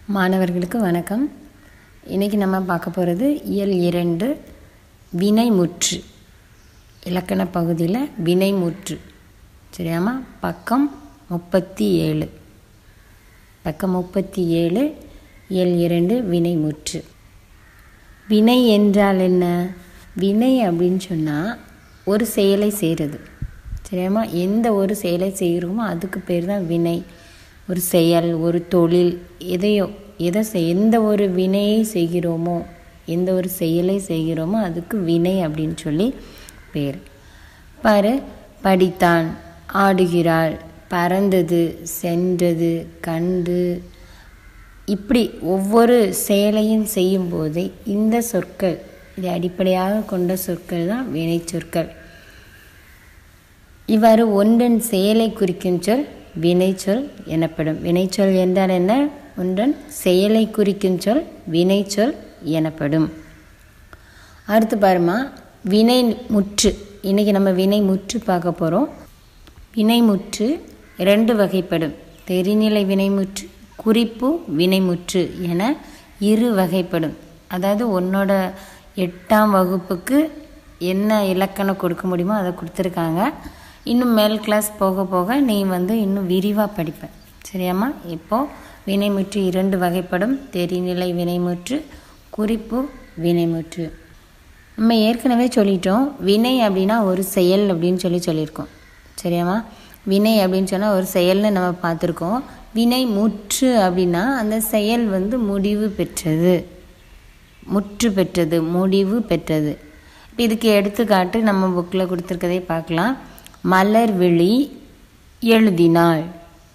மாணவர்களுக்கு வணக்கம் இன்றைக்கி நம்ம பார்க்க போகிறது இயல் இரண்டு வினைமுற்று இலக்கண பகுதியில் வினைமுற்று சரியாமா பக்கம் முப்பத்தி ஏழு பக்கம் முப்பத்தி ஏழு இயல் இரண்டு வினைமுற்று வினை என்றால் என்ன வினை அப்படின்னு சொன்னால் ஒரு செயலை செய்கிறது சரியாமா எந்த ஒரு செயலை செய்கிறோமோ அதுக்கு பேர் தான் வினை ஒரு செயல் ஒரு தொழில் எதையோ எதை செய் எந்த ஒரு வினையை செய்கிறோமோ எந்த ஒரு செயலை செய்கிறோமோ அதுக்கு வினை அப்படின்னு சொல்லி பேர் பாரு படித்தான் ஆடுகிறாள் பறந்தது சென்றது கண்டு இப்படி ஒவ்வொரு செயலையும் செய்யும்போது இந்த சொற்கள் இதை அடிப்படையாக கொண்ட சொற்கள் தான் வினை சொற்கள் இவ்வாறு ஒன்றன் செயலை குறிக்கும் சொல் வினைச்சொல் எனப்படும் வினைச்சொல் என்றால் என்ன ஒன்றன் செயலை குறிக்கும் சொல் வினைச்சொல் எனப்படும் அடுத்து பாருமா வினை முற்று இன்றைக்கி நம்ம வினை முற்று பார்க்க போகிறோம் வினைமுற்று இரண்டு வகைப்படும் தெரிநிலை வினைமுற்று குறிப்பு வினைமுற்று என இரு வகைப்படும் அதாவது உன்னோட எட்டாம் வகுப்புக்கு என்ன இலக்கணம் கொடுக்க முடியுமோ அதை கொடுத்துருக்காங்க இன்னும் மேல் கிளாஸ் போக போக நீ வந்து இன்னும் விரிவாக படிப்ப சரியாம்மா இப்போது வினைமுற்று இரண்டு வகைப்படும் தெரிநிலை வினைமுற்று குறிப்பு வினைமுற்று நம்ம ஏற்கனவே சொல்லிட்டோம் வினை அப்படின்னா ஒரு செயல் அப்படின்னு சொல்லி சொல்லியிருக்கோம் சரியாம்மா வினை அப்படின்னு சொன்னால் ஒரு செயல்னு நம்ம பார்த்துருக்கோம் வினை முற்று அப்படின்னா அந்த செயல் வந்து முடிவு பெற்றது முற்று பெற்றது முடிவு பெற்றது இதுக்கு எடுத்துக்காட்டு நம்ம புக்கில் கொடுத்துருக்கதை பார்க்கலாம் மலர் விழி எழுதினாள்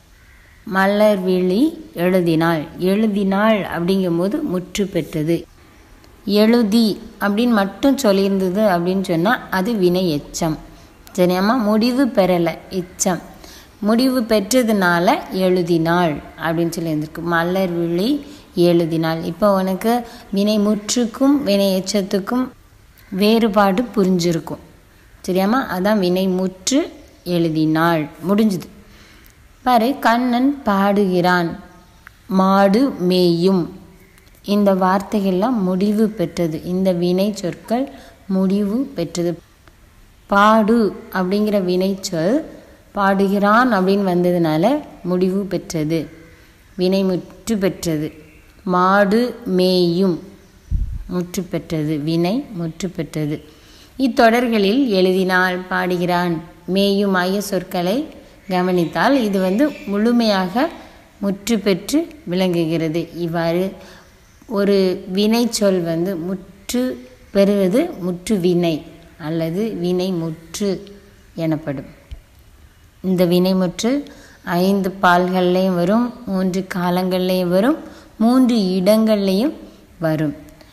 மலர் விழி எழுதினாள் எழுதினாள் அப்படிங்கும்போது முற்று பெற்றது எழுதி அப்படின்னு மட்டும் சொல்லியிருந்தது அப்படின்னு சொன்னால் அது வினை எச்சம் சரியாம்மா முடிவு பெறலை எச்சம் முடிவு பெற்றதுனால எழுதினாள் அப்படின்னு சொல்லி இருந்திருக்கு மலர் விழி எழுதினாள் இப்போ உனக்கு வினை முற்றுக்கும் வினை எச்சத்துக்கும் வேறுபாடு புரிஞ்சிருக்கும் சரியாம்மா அதான் வினை முற்று எழுதினாள் முடிஞ்சுது பாரு கண்ணன் பாடுகிறான் மாடு மேயும் இந்த வார்த்தைகள்லாம் முடிவு பெற்றது இந்த வினை சொற்கள் முடிவு பெற்றது பாடு அப்படிங்கிற வினைச்சொல் பாடுகிறான் அப்படின்னு வந்ததுனால முடிவு பெற்றது வினை முற்று பெற்றது மாடு மேயும் முற்று பெற்றது வினை முற்று பெற்றது இத்தொடர்களில் எழுதினால் பாடுகிறான் மேயும் ஆகிய சொற்களை கவனித்தால் இது வந்து முழுமையாக முற்று பெற்று விளங்குகிறது இவ்வாறு ஒரு வினை சொல் வந்து முற்று பெறுவது முற்று வினை அல்லது வினை முற்று எனப்படும் இந்த வினைமுற்று ஐந்து பால்கள்லேயும் வரும் மூன்று காலங்கள்லேயும் வரும் மூன்று இடங்கள்லேயும் வரும்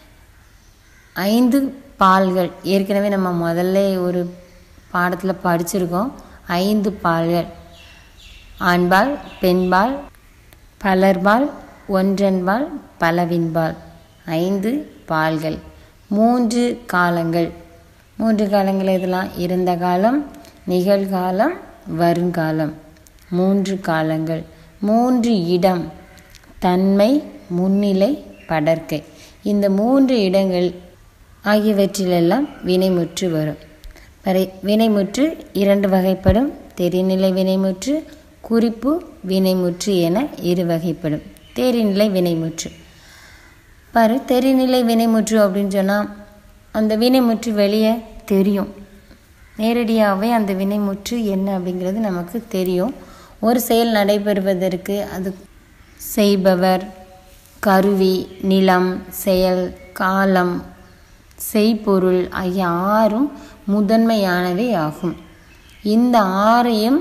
ஐந்து பால்கள் ஏற்கனவே நம்ம முதல்ல ஒரு பாடத்தில் படிச்சிருக்கோம் ஐந்து பால்கள் ஆண்பால் பெண்பால் பலர்பால் ஒன்றன்பால் பலவின்பால் ஐந்து பால்கள் மூன்று காலங்கள் மூன்று காலங்கள் இதெல்லாம் இருந்த காலம் நிகழ்காலம் வருங்காலம் மூன்று காலங்கள் மூன்று இடம் தன்மை முன்னிலை படர்க்கை இந்த மூன்று இடங்கள் ஆகியவற்றிலெல்லாம் வினைமுற்று வரும் வரை வினைமுற்று இரண்டு வகைப்படும் தெரிநிலை வினைமுற்று குறிப்பு வினைமுற்று என இரு வகைப்படும் தெரிநிலை வினைமுற்று பாரு தெரிநிலை வினைமுற்று அப்படின்னு சொன்னால் அந்த வினைமுற்று வெளியே தெரியும் நேரடியாகவே அந்த வினைமுற்று என்ன அப்படிங்கிறது நமக்கு தெரியும் ஒரு செயல் நடைபெறுவதற்கு அது செய்பவர் கருவி நிலம் செயல் காலம் செய்பொருள் ஆகிய ஆறும் முதன்மையானவை ஆகும் இந்த ஆறையும்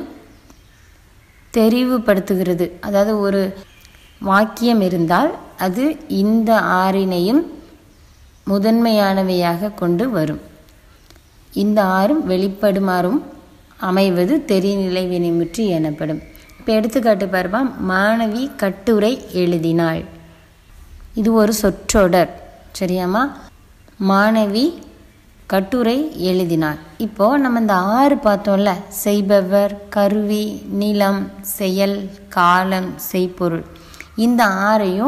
தெரிவுபடுத்துகிறது அதாவது ஒரு வாக்கியம் இருந்தால் அது இந்த ஆறினையும் முதன்மையானவையாக கொண்டு வரும் இந்த ஆறும் வெளிப்படுமாறும் அமைவது தெரிநிலை வினைமுற்று எனப்படும் இப்போ எடுத்துக்காட்டு பார்ப்பா மாணவி கட்டுரை எழுதினாள் இது ஒரு சொற்றொடர் சரியாம்மா மாணவி கட்டுரை எழுதினார் இப்போது நம்ம இந்த ஆறு பார்த்தோம்ல செய்பவர் கருவி நிலம் செயல் காலம் செய்பொருள் இந்த ஆறையும்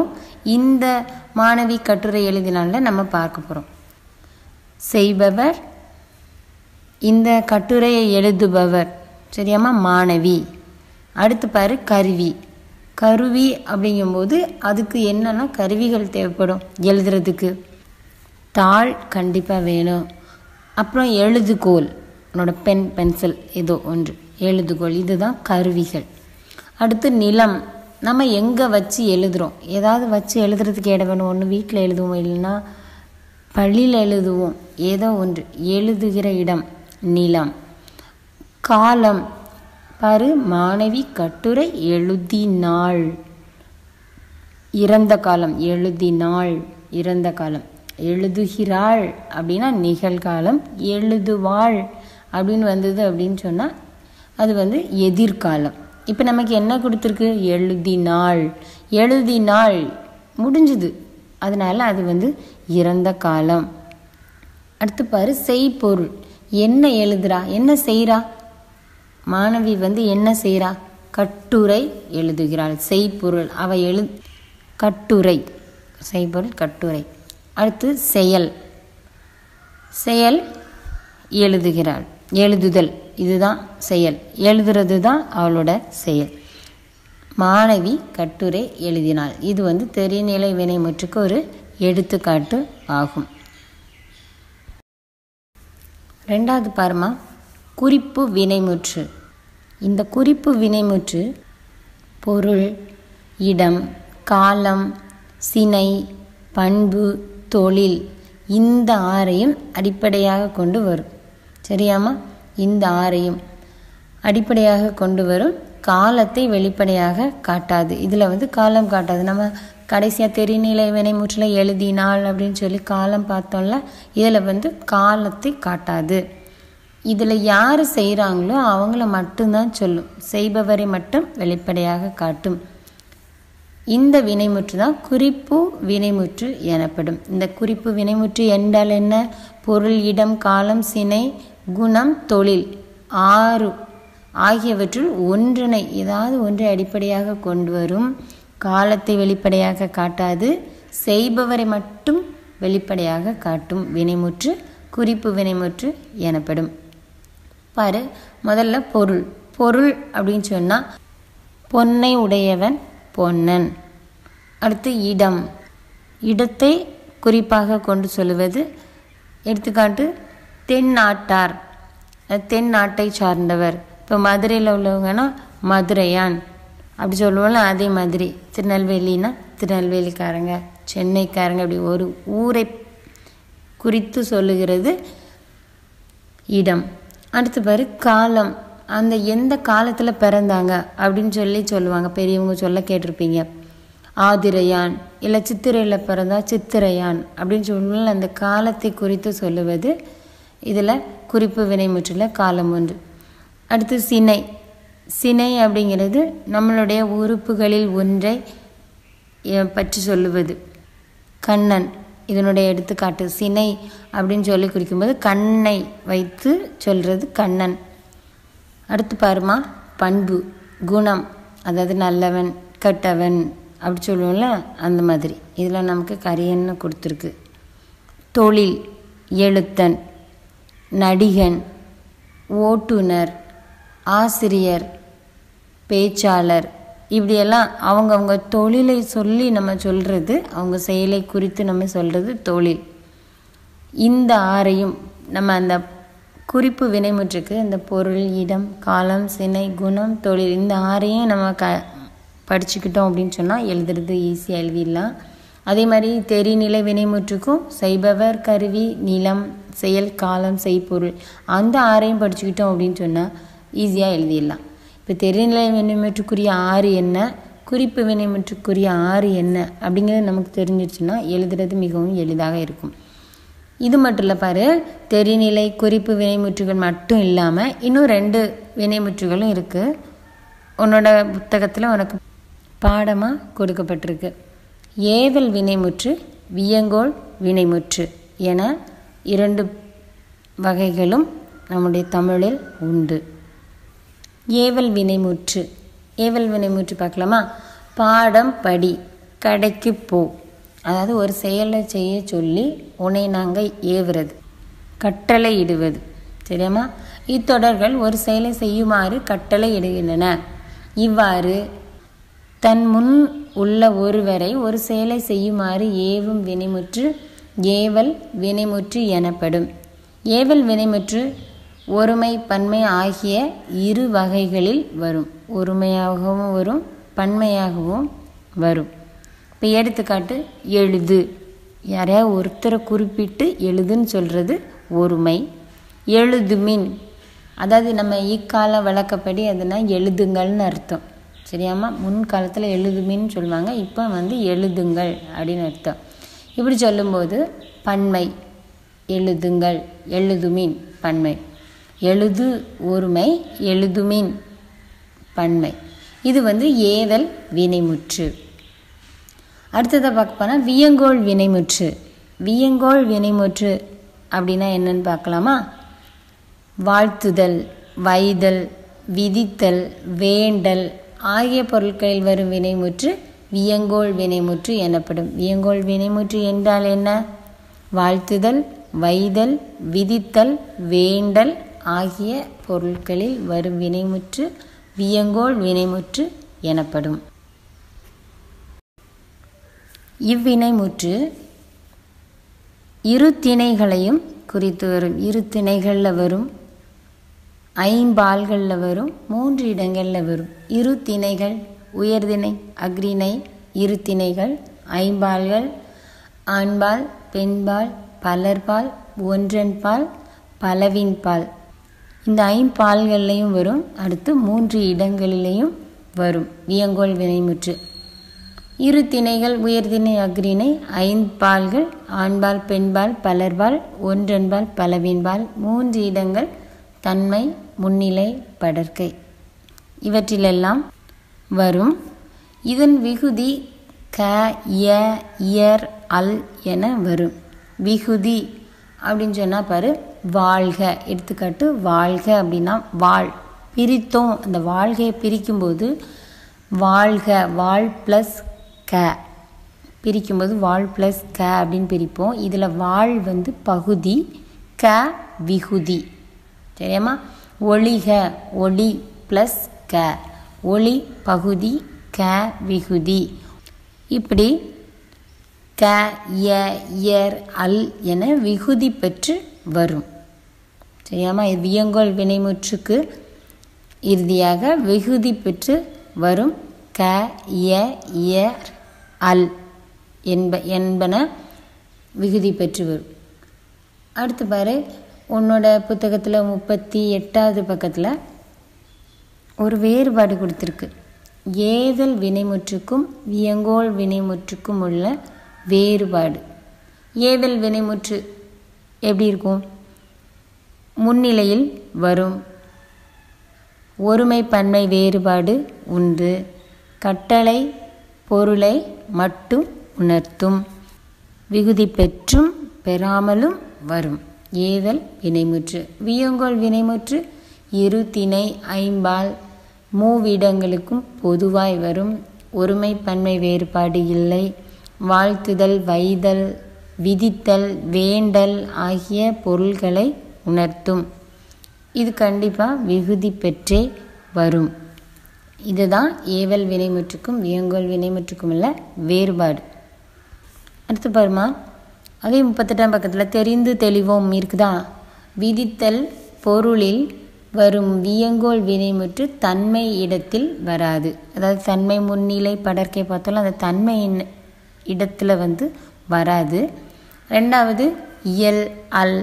இந்த மாணவி கட்டுரை எழுதினால நம்ம பார்க்க போகிறோம் செய்பவர் இந்த கட்டுரையை எழுதுபவர் சரியாம்மா மாணவி அடுத்து பாரு கருவி கருவி அப்படிங்கும்போது அதுக்கு என்னென்னா கருவிகள் தேவைப்படும் எழுதுறதுக்கு தாள் கண்டிப்பாக வேணும் அப்புறம் எழுதுகோல் உன்னோட பென் பென்சில் ஏதோ ஒன்று எழுதுகோல் இதுதான் கருவிகள் அடுத்து நிலம் நம்ம எங்கே வச்சு எழுதுகிறோம் ஏதாவது வச்சு எழுதுறதுக்கு இடம் வேணும் ஒன்று வீட்டில் எழுதுவோம் இல்லைன்னா பள்ளியில் எழுதுவோம் ஏதோ ஒன்று எழுதுகிற இடம் நிலம் காலம் பாரு மாணவி கட்டுரை எழுதினாள் இறந்த காலம் எழுதினாள் இறந்த காலம் எழுதுகிறாள் அப்படின்னா நிகழ்காலம் எழுதுவாள் அப்படின்னு வந்தது அப்படின்னு சொன்னால் அது வந்து எதிர்காலம் இப்போ நமக்கு என்ன கொடுத்துருக்கு எழுதினாள் எழுதினாள் முடிஞ்சுது அதனால அது வந்து இறந்த காலம் அடுத்து பாரு செய்பொருள் என்ன எழுதுறா என்ன செய்கிறா மாணவி வந்து என்ன செய்கிறா கட்டுரை எழுதுகிறாள் செய்பொருள் அவ எழு கட்டுரை செய்பொருள் கட்டுரை அடுத்து செயல் செயல் எழுதுகிறாள் எழுதுதல் இதுதான் செயல் எழுதுறது தான் அவளோட செயல் மாணவி கட்டுரை எழுதினாள் இது வந்து தெரிநிலை வினைமுற்றுக்கு ஒரு எடுத்துக்காட்டு ஆகும் ரெண்டாவது பாருமா குறிப்பு வினைமுற்று இந்த குறிப்பு வினைமுற்று பொருள் இடம் காலம் சினை பண்பு தொழில் இந்த ஆறையும் அடிப்படையாக கொண்டு வரும் சரியாமா இந்த ஆறையும் அடிப்படையாக கொண்டு வரும் காலத்தை வெளிப்படையாக காட்டாது இதில் வந்து காலம் காட்டாது நம்ம கடைசியாக தெரிநிலை வினைமுற்றில் எழுதினாள் அப்படின்னு சொல்லி காலம் பார்த்தோம்ல இதில் வந்து காலத்தை காட்டாது இதில் யார் செய்கிறாங்களோ அவங்கள மட்டும்தான் சொல்லும் செய்பவரை மட்டும் வெளிப்படையாக காட்டும் இந்த வினைமுற்று தான் குறிப்பு வினைமுற்று எனப்படும் இந்த குறிப்பு வினைமுற்று என்றால் என்ன பொருள் இடம் காலம் சினை குணம் தொழில் ஆறு ஆகியவற்றுள் ஒன்றினை ஏதாவது ஒன்றை அடிப்படையாக கொண்டு வரும் காலத்தை வெளிப்படையாக காட்டாது செய்பவரை மட்டும் வெளிப்படையாக காட்டும் வினைமுற்று குறிப்பு வினைமுற்று எனப்படும் பாரு முதல்ல பொருள் பொருள் அப்படின்னு சொன்னால் பொன்னை உடையவன் பொன்னன் அடுத்து இடம் இடத்தை குறிப்பாக கொண்டு சொல்லுவது எடுத்துக்காட்டு தென்னாட்டார் தென் நாட்டை சார்ந்தவர் இப்போ மதுரையில் உள்ளவங்கன்னா மதுரையான் அப்படி சொல்லுவோம்ல அதே மாதிரி திருநெல்வேலினா திருநெல்வேலிக்காரங்க சென்னைக்காரங்க அப்படி ஒரு ஊரை குறித்து சொல்லுகிறது இடம் அடுத்து பாரு காலம் அந்த எந்த காலத்தில் பிறந்தாங்க அப்படின்னு சொல்லி சொல்லுவாங்க பெரியவங்க சொல்ல கேட்டிருப்பீங்க ஆதிரையான் இல்லை சித்திரையில் பிறந்தா சித்திரையான் அப்படின்னு சொல்லுவோம் அந்த காலத்தை குறித்து சொல்லுவது இதில் குறிப்பு வினைமுற்றில் காலம் ஒன்று அடுத்து சினை சினை அப்படிங்கிறது நம்மளுடைய உறுப்புகளில் ஒன்றை பற்றி சொல்லுவது கண்ணன் இதனுடைய எடுத்துக்காட்டு சினை அப்படின்னு சொல்லி குறிக்கும்போது கண்ணை வைத்து சொல்கிறது கண்ணன் அடுத்து பாருமா பண்பு குணம் அதாவது நல்லவன் கெட்டவன் அப்படி சொல்லுவோம்ல அந்த மாதிரி இதில் நமக்கு கரியன்னு கொடுத்துருக்கு தொழில் எழுத்தன் நடிகன் ஓட்டுநர் ஆசிரியர் பேச்சாளர் இப்படியெல்லாம் அவங்கவுங்க தொழிலை சொல்லி நம்ம சொல்கிறது அவங்க செயலை குறித்து நம்ம சொல்கிறது தொழில் இந்த ஆறையும் நம்ம அந்த குறிப்பு வினைமுற்றுக்கு இந்த பொருள் இடம் காலம் சினை குணம் தொழில் இந்த ஆறையும் நம்ம க படிச்சுக்கிட்டோம் அப்படின்னு சொன்னால் எழுதுறது ஈஸியாக எழுதிடலாம் அதே மாதிரி தெரிநிலை வினைமுற்றுக்கும் செய்பவர் கருவி நிலம் செயல் காலம் செய்பொருள் அந்த ஆறையும் படிச்சுக்கிட்டோம் அப்படின்னு சொன்னால் ஈஸியாக எழுதிடலாம் இப்போ தெரிநிலை வினைமுற்றுக்குரிய ஆறு என்ன குறிப்பு வினைமுற்றுக்குரிய ஆறு என்ன அப்படிங்கிறது நமக்கு தெரிஞ்சிருச்சுன்னா எழுதுறது மிகவும் எளிதாக இருக்கும் இது மட்டும் இல்லை பாரு தெரிநிலை குறிப்பு வினைமுற்றுகள் மட்டும் இல்லாமல் இன்னும் ரெண்டு வினைமுற்றுகளும் இருக்குது உன்னோட புத்தகத்தில் உனக்கு பாடமாக கொடுக்கப்பட்டிருக்கு ஏவல் வினைமுற்று வியங்கோல் வினைமுற்று என இரண்டு வகைகளும் நம்முடைய தமிழில் உண்டு ஏவல் வினைமுற்று ஏவல் வினைமுற்று பார்க்கலாமா பாடம் படி கடைக்கு போ அதாவது ஒரு செயலை செய்ய சொல்லி உன்னை நாங்கள் ஏவுறது கட்டளை இடுவது சரியாம்மா இத்தொடர்கள் ஒரு செயலை செய்யுமாறு கட்டளை இடுகின்றன இவ்வாறு தன் முன் உள்ள ஒருவரை ஒரு செயலை செய்யுமாறு ஏவும் வினைமுற்று ஏவல் வினைமுற்று எனப்படும் ஏவல் வினைமுற்று ஒருமை பன்மை ஆகிய இரு வகைகளில் வரும் ஒருமையாகவும் வரும் பன்மையாகவும் வரும் இப்போ எடுத்துக்காட்டு எழுது யாரையா ஒருத்தரை குறிப்பிட்டு எழுதுன்னு சொல்கிறது ஒருமை எழுதுமின் அதாவது நம்ம இக்கால வழக்கப்படி அதுனா எழுதுங்கள்னு அர்த்தம் சரியாம்மா முன்காலத்தில் எழுதுமின்னு சொல்லுவாங்க இப்போ வந்து எழுதுங்கள் அப்படின்னு அர்த்தம் இப்படி சொல்லும்போது பன்மை எழுதுங்கள் எழுதுமின் பன்மை எழுது ஒருமை எழுதுமின் பன்மை இது வந்து ஏவல் வினைமுற்று அடுத்ததை பார்க்க போனால் வியங்கோள் வினைமுற்று வியங்கோள் வினைமுற்று அப்படின்னா என்னன்னு பார்க்கலாமா வாழ்த்துதல் வைதல் விதித்தல் வேண்டல் ஆகிய பொருட்களில் வரும் வினைமுற்று வியங்கோள் வினைமுற்று எனப்படும் வியங்கோள் வினைமுற்று என்றால் என்ன வாழ்த்துதல் வைதல் விதித்தல் வேண்டல் ஆகிய பொருட்களில் வரும் வினைமுற்று வியங்கோள் வினைமுற்று எனப்படும் இவ்வினைமுற்று இரு திணைகளையும் குறித்து வரும் இரு திணைகளில் வரும் ஐம்பால்களில் வரும் மூன்று இடங்களில் வரும் இரு திணைகள் உயர்திணை அக்ரிணை இரு திணைகள் ஐம்பால்கள் ஆண்பால் பெண்பால் பலர்பால் ஒன்றன்பால் பலவின்பால் இந்த ஐம்பால்கள்லையும் வரும் அடுத்து மூன்று இடங்களிலேயும் வரும் வியங்கோல் வினைமுற்று இரு திணைகள் உயர்திணை அக்ரிணை ஐம்பால்கள் ஆண்பால் பெண்பால் பலர்பால் ஒன்றன்பால் பலவின்பால் மூன்று இடங்கள் தன்மை முன்னிலை படர்க்கை இவற்றிலெல்லாம் வரும் இதன் விகுதி க ய இயர் அல் என வரும் விகுதி அப்படின்னு சொன்னால் பாரு வாழ்க எடுத்துக்காட்டு வாழ்க அப்படின்னா வாழ் பிரித்தோம் அந்த வாழ்கையை பிரிக்கும்போது வாழ்க வாழ் ப்ளஸ் க பிரிக்கும்போது வாழ் ப்ளஸ் க அப்படின்னு பிரிப்போம் இதில் வாழ் வந்து பகுதி க விகுதி சரியாம்மா ஒளிக ஒளி ப்ளஸ் க ஒளி பகுதி க விகுதி இப்படி க ய இயர் அல் என விகுதி பெற்று வரும் சரியாம்மா இது வியங்கோல் வினைமுற்றுக்கு இறுதியாக விகுதி பெற்று வரும் க ய இயர் அல் என்ப என்பன விகுதி பெற்று வரும் அடுத்து பாரு உன்னோட புத்தகத்தில் முப்பத்தி எட்டாவது பக்கத்தில் ஒரு வேறுபாடு கொடுத்துருக்கு ஏதல் வினைமுற்றுக்கும் வியங்கோல் வினைமுற்றுக்கும் உள்ள வேறுபாடு ஏதல் வினைமுற்று எப்படி இருக்கும் முன்னிலையில் வரும் ஒருமை பன்மை வேறுபாடு உண்டு கட்டளை பொருளை மட்டும் உணர்த்தும் விகுதி பெற்றும் பெறாமலும் வரும் ஏதல் வினைமுற்று வியங்கோல் வினைமுற்று இரு திணை ஐம்பால் மூவிடங்களுக்கும் பொதுவாய் வரும் ஒருமை பன்மை வேறுபாடு இல்லை வாழ்த்துதல் வைதல் விதித்தல் வேண்டல் ஆகிய பொருள்களை உணர்த்தும் இது கண்டிப்பாக விகுதி பெற்றே வரும் இதுதான் ஏவல் வினைமுற்றுக்கும் வியங்கோல் வினைமுற்றுக்கும் உள்ள வேறுபாடு அடுத்து பாருமா அதே முப்பத்தெட்டாம் பக்கத்தில் தெரிந்து தெளிவோம் இருக்குதா விதித்தல் பொருளில் வரும் வியங்கோல் வினைமுற்று தன்மை இடத்தில் வராது அதாவது தன்மை முன்னிலை படர்க்கை பார்த்தாலும் அந்த தன்மை இடத்துல வந்து வராது ரெண்டாவது இயல் அல்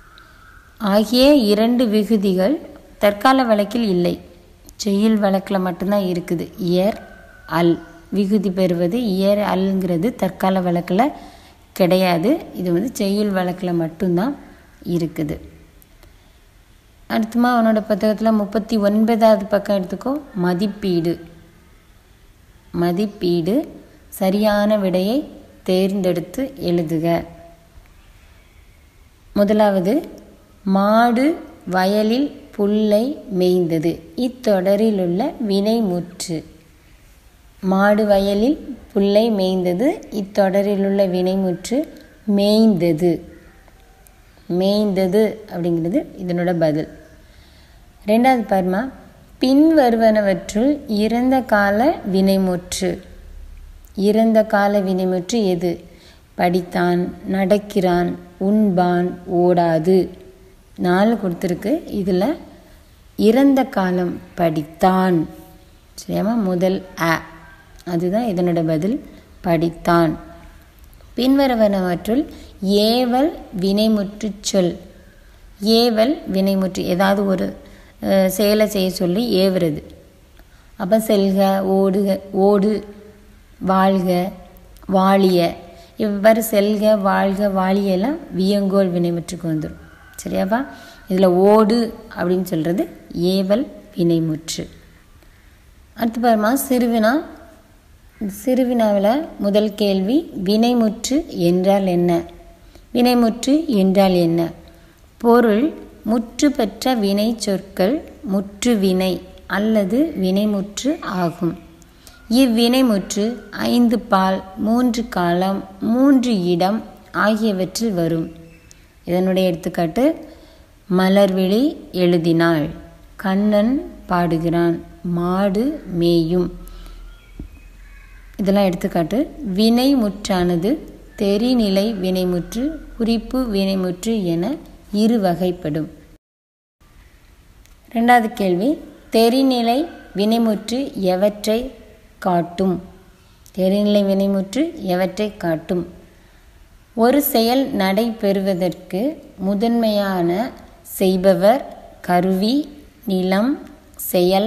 ஆகிய இரண்டு விகுதிகள் தற்கால வழக்கில் இல்லை செய்யுள் வழக்கில் மட்டும்தான் இருக்குது இயர் அல் விகுதி பெறுவது இயர் அல்ங்கிறது தற்கால வழக்கில் கிடையாது இது வந்து செய்யுள் வழக்கில் மட்டும்தான் இருக்குது அடுத்துமா அவனோட புத்தகத்தில் முப்பத்தி ஒன்பதாவது பக்கம் எடுத்துக்கோ மதிப்பீடு மதிப்பீடு சரியான விடையை தேர்ந்தெடுத்து எழுதுக முதலாவது மாடு வயலில் புல்லை மேய்ந்தது இத்தொடரிலுள்ள வினைமுற்று மாடு வயலில் புல்லை மேய்ந்தது இத்தொடரிலுள்ள வினைமுற்று மேய்ந்தது மேய்ந்தது அப்படிங்கிறது இதனோட பதில் ரெண்டாவது பாருமா பின் வருவனவற்றுள் இறந்த கால வினைமுற்று இறந்த கால வினைமுற்று எது படித்தான் நடக்கிறான் உண்பான் ஓடாது நாலு கொடுத்துருக்கு இதில் இறந்த காலம் படித்தான் சரியாமா முதல் அ அதுதான் இதனோட பதில் படித்தான் பின்வருவனவற்றுள் ஏவல் வினைமுற்று சொல் ஏவல் வினைமுற்று ஏதாவது ஒரு செயலை செய்ய சொல்லி ஏவுறது அப்போ செல்க ஓடுக ஓடு வாழ்க வாழிய இவ்வாறு செல்க வாழ்க வாழியெல்லாம் வியங்கோல் வினைமுற்றுக்கு வந்துடும் சரியாப்பா இதில் ஓடு அப்படின்னு சொல்கிறது ஏவல் வினைமுற்று அடுத்து பாருமா சிறுவினா சிறுவினாவில் முதல் கேள்வி வினைமுற்று என்றால் என்ன வினைமுற்று என்றால் என்ன பொருள் முற்று பெற்ற வினை சொற்கள் முற்று வினை அல்லது வினைமுற்று ஆகும் இவ்வினைமுற்று ஐந்து பால் மூன்று காலம் மூன்று இடம் ஆகியவற்றில் வரும் இதனுடைய எடுத்துக்காட்டு மலர்விழி எழுதினாள் கண்ணன் பாடுகிறான் மாடு மேயும் இதெல்லாம் எடுத்துக்காட்டு வினைமுற்றானது தெரிநிலை வினைமுற்று குறிப்பு வினைமுற்று என இரு வகைப்படும் ரெண்டாவது கேள்வி தெரிநிலை வினைமுற்று எவற்றை காட்டும் தெரிநிலை வினைமுற்று எவற்றை காட்டும் ஒரு செயல் நடைபெறுவதற்கு முதன்மையான செய்பவர் கருவி நிலம் செயல்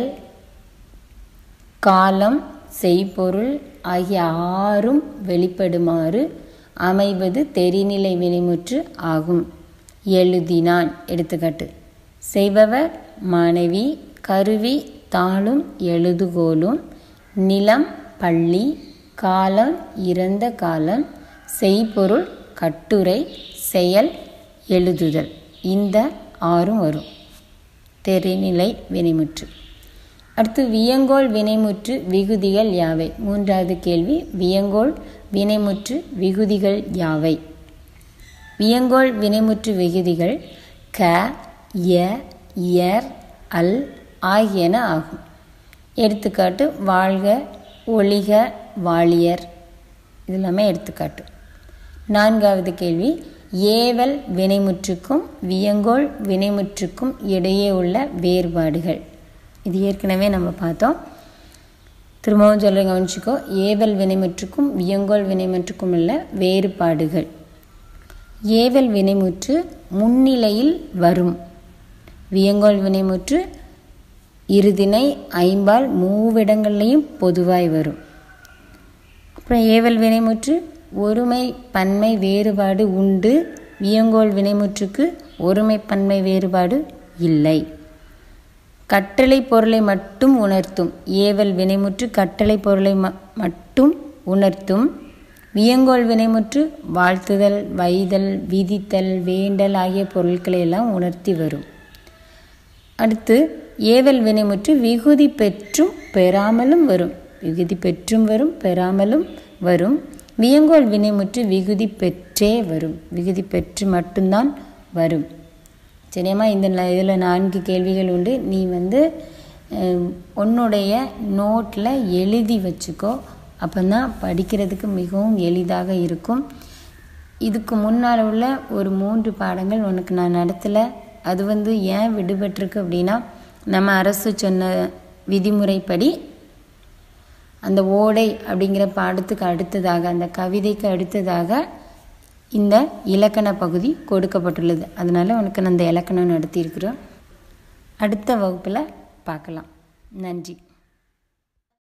காலம் செய்பொருள் ஆகிய ஆறும் வெளிப்படுமாறு அமைவது தெரிநிலை வினைமுற்று ஆகும் எழுதினான் எடுத்துக்காட்டு செய்பவர் மனைவி கருவி தாளும் எழுதுகோலும் நிலம் பள்ளி காலம் இறந்த காலம் செய்பொருள் கட்டுரை செயல் எழுதுதல் இந்த ஆறும் வரும் தெரிநிலை வினைமுற்று அடுத்து வியங்கோல் வினைமுற்று விகுதிகள் யாவை மூன்றாவது கேள்வி வியங்கோல் வினைமுற்று விகுதிகள் யாவை வியங்கோல் வினைமுற்று விகுதிகள் க ய இயர் அல் ஆகியன ஆகும் எடுத்துக்காட்டு வாழ்க ஒளிக வாழியர் இது எல்லாமே எடுத்துக்காட்டு நான்காவது கேள்வி ஏவல் வினைமுற்றுக்கும் வியங்கோல் வினைமுற்றுக்கும் இடையே உள்ள வேறுபாடுகள் இது ஏற்கனவே நம்ம பார்த்தோம் திரும்பவும் சொல்ல கவனிச்சிக்கோ ஏவல் வினைமுற்றுக்கும் வியங்கோல் வினைமுற்றுக்கும் உள்ள வேறுபாடுகள் ஏவல் வினைமுற்று முன்னிலையில் வரும் வியங்கோல் வினைமுற்று இருதினை ஐம்பால் மூவிடங்கள்லையும் பொதுவாய் வரும் அப்புறம் ஏவல் வினைமுற்று ஒருமை பன்மை வேறுபாடு உண்டு வியங்கோல் வினைமுற்றுக்கு ஒருமை பன்மை வேறுபாடு இல்லை கட்டளை பொருளை மட்டும் உணர்த்தும் ஏவல் வினைமுற்று கட்டளை பொருளை மட்டும் உணர்த்தும் வியங்கோல் வினைமுற்று வாழ்த்துதல் வைதல் விதித்தல் வேண்டல் ஆகிய பொருட்களை எல்லாம் உணர்த்தி வரும் அடுத்து ஏவல் வினைமுற்று விகுதி பெற்றும் பெறாமலும் வரும் விகுதி பெற்றும் வரும் பெறாமலும் வரும் வியங்கோல் வினைமுற்று விகுதி பெற்றே வரும் விகுதி பெற்று மட்டும்தான் வரும் சரியாம்மா இந்த இதில் நான்கு கேள்விகள் உண்டு நீ வந்து உன்னுடைய நோட்டில் எழுதி வச்சுக்கோ அப்போ தான் படிக்கிறதுக்கு மிகவும் எளிதாக இருக்கும் இதுக்கு முன்னால் உள்ள ஒரு மூன்று பாடங்கள் உனக்கு நான் நடத்தலை அது வந்து ஏன் விடுபட்டிருக்கு அப்படின்னா நம்ம அரசு சொன்ன விதிமுறைப்படி அந்த ஓடை அப்படிங்கிற பாடத்துக்கு அடுத்ததாக அந்த கவிதைக்கு அடுத்ததாக இந்த இலக்கண பகுதி கொடுக்கப்பட்டுள்ளது அதனால் உனக்கு நான் இந்த இலக்கணம் நடத்தியிருக்கிறோம் அடுத்த வகுப்பில் பார்க்கலாம் நன்றி